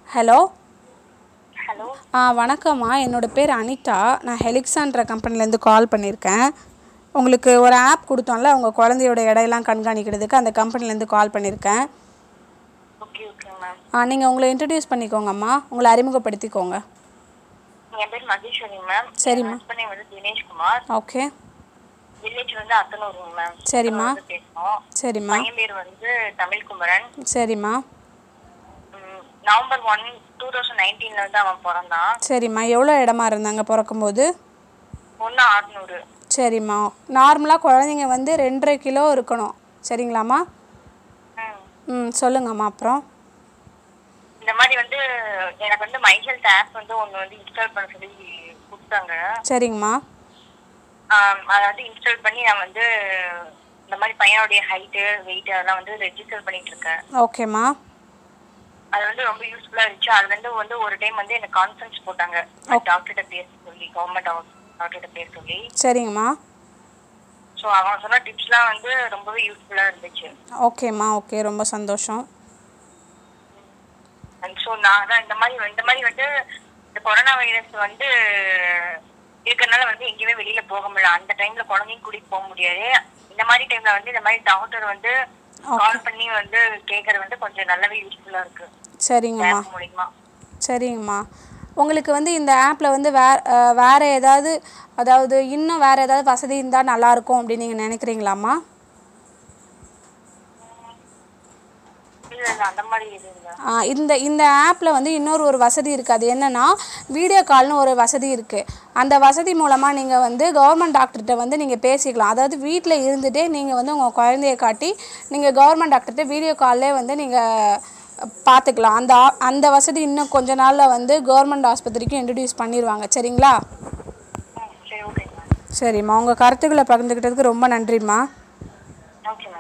Hello hello ஆ வணக்கம்மா என்னோடய பேர் அனிதா நான் ஹெலிக்ஸான்ற கம்பெனிலேருந்து கால் பண்ணியிருக்கேன் உங்களுக்கு ஒரு ஆப் கொடுத்தோம்ல உங்கள் குழந்தையோட எடையெல்லாம் கண்காணிக்கிறதுக்கு அந்த கம்பெனிலேருந்து கால் பண்ணியிருக்கேன் ஓகே ஓகே மேம் ஆ நீங்கள் உங்களை இன்ட்ரடியூஸ் பண்ணிக்கோங்கம்மா உங்களை அறிமுகப்படுத்திக்கோங்க என் பேர் மகேஸ்வரி மேம் சரிம்மா. ஹஸ்பண்ட் நேம் வந்து தினேஷ்குமார் ஓகே வில்லேஜ் வந்து அத்தனூருங்க மேம் சரிம்மா. அத்தனூர்ல பேசுறோம் சரிம்மா பையன் பேர் வந்து தமிழ்குமரன் சரிம்மா ம், நவம்பர் ஒன் டூ தௌசண்ட் நைன்டீன்ல இருந்து அவன் பிறந்தான் சரிம்மா எவ்வளோ இடமா இருந்தாங்க பிறக்கும்போது ஒன்று ஆறுநூறு சரிம்மா நார்மலாக குழந்தைங்க வந்து ரெண்டரை கிலோ இருக்கணும் சரிங்களாம்மா ம் ம் சொல்லுங்கம்மா அப்புறம் இந்த மாதிரி வந்து எனக்கு வந்து மை ஹெல்த் ஆப் வந்து ஒன்று வந்து இன்ஸ்டால் பண்ண சொல்லி கொடுத்தாங்க சரிங்கம்மா ஆம், அதை வந்து இன்ஸ்டால் பண்ணி நான் வந்து இந்த மாதிரி பையனுடைய ஹைட்டு வெயிட் அதெல்லாம் வந்து ரெஜிஸ்டர் பண்ணிட்டு இருக்கேன் ஓகேம்மா அது வந்து ரொம்ப யூஸ்ஃபுல்லா இருந்துச்சு அது வந்து வந்து ஒரு டைம் வந்து எனக்கு கான்ஃபரன்ஸ் போட்டாங்க டாக்டர்கிட்ட பேச சொல்லி கவர்மெண்ட் டாக்டர்கிட்ட பேச சொல்லி சரிங்கம்மா ஸோ அவங்க சொன்ன டிப்ஸ்லாம் வந்து ரொம்பவே யூஸ்ஃபுல்லா இருந்துச்சு ஓகேம்மா ஓகே ரொம்ப சந்தோஷம் ஸோ நான் அதான் இந்த மாதிரி இந்த மாதிரி வந்து இந்த கொரோனா வைரஸ் வந்து இருக்கறனால வந்து எங்கேயுமே வெளியில போக முடியல அந்த டைம்ல குழந்தையும் கூட்டிட்டு போக முடியாது இந்த மாதிரி டைம்ல வந்து இந்த மாதிரி டாக்டர் வந்து கால் பண்ணி வந்து கேட்கறது வந்து கொஞ்சம் நல்லாவே யூஸ்ஃபுல்லா இருக்கு சரிங்கம்மா ஆப் மூலியமா சரிங்கம்மா உங்களுக்கு வந்து இந்த ஆப்பில் வந்து வே வேறு ஏதாவது அதாவது இன்னும் வேறு ஏதாவது வசதி இருந்தால் நல்லாயிருக்கும் அப்படின்னு நீங்கள் நினைக்கிறீங்களாம்மா இல்ல இல்ல அந்த மாதிரி இது இல்லை ஆ, இந்த இந்த ஆப்பில் வந்து இன்னொரு ஒரு வசதி இருக்குது அது என்னென்னா வீடியோ கால்னு ஒரு வசதி இருக்குது அந்த வசதி மூலமாக நீங்கள் வந்து கவர்மெண்ட் டாக்டர்கிட்ட வந்து நீங்கள் பேசிக்கலாம் அதாவது வீட்டில் இருந்துகிட்டே நீங்கள் வந்து உங்கள் குழந்தைய காட்டி நீங்கள் கவர்மெண்ட் டாக்டர்கிட்ட வீடியோ கால்லே வந்து நீங்கள் பார்த்துக்கலாம் அந்த ஆ- அந்த வசதி இன்னும் கொஞ்ச நாளில் வந்து கவர்மெண்ட் ஆஸ்பத்திரிக்கு இன்ட்ரடியூஸ் பண்ணிடுவாங்க சரிங்களா ம் சரி ஓகே மேம் சரிம்மா உங்கள் கருத்துக்களை பகிர்ந்துக்கிட்டதுக்கு ரொம்ப நன்றிம்மா ஓகே மேம்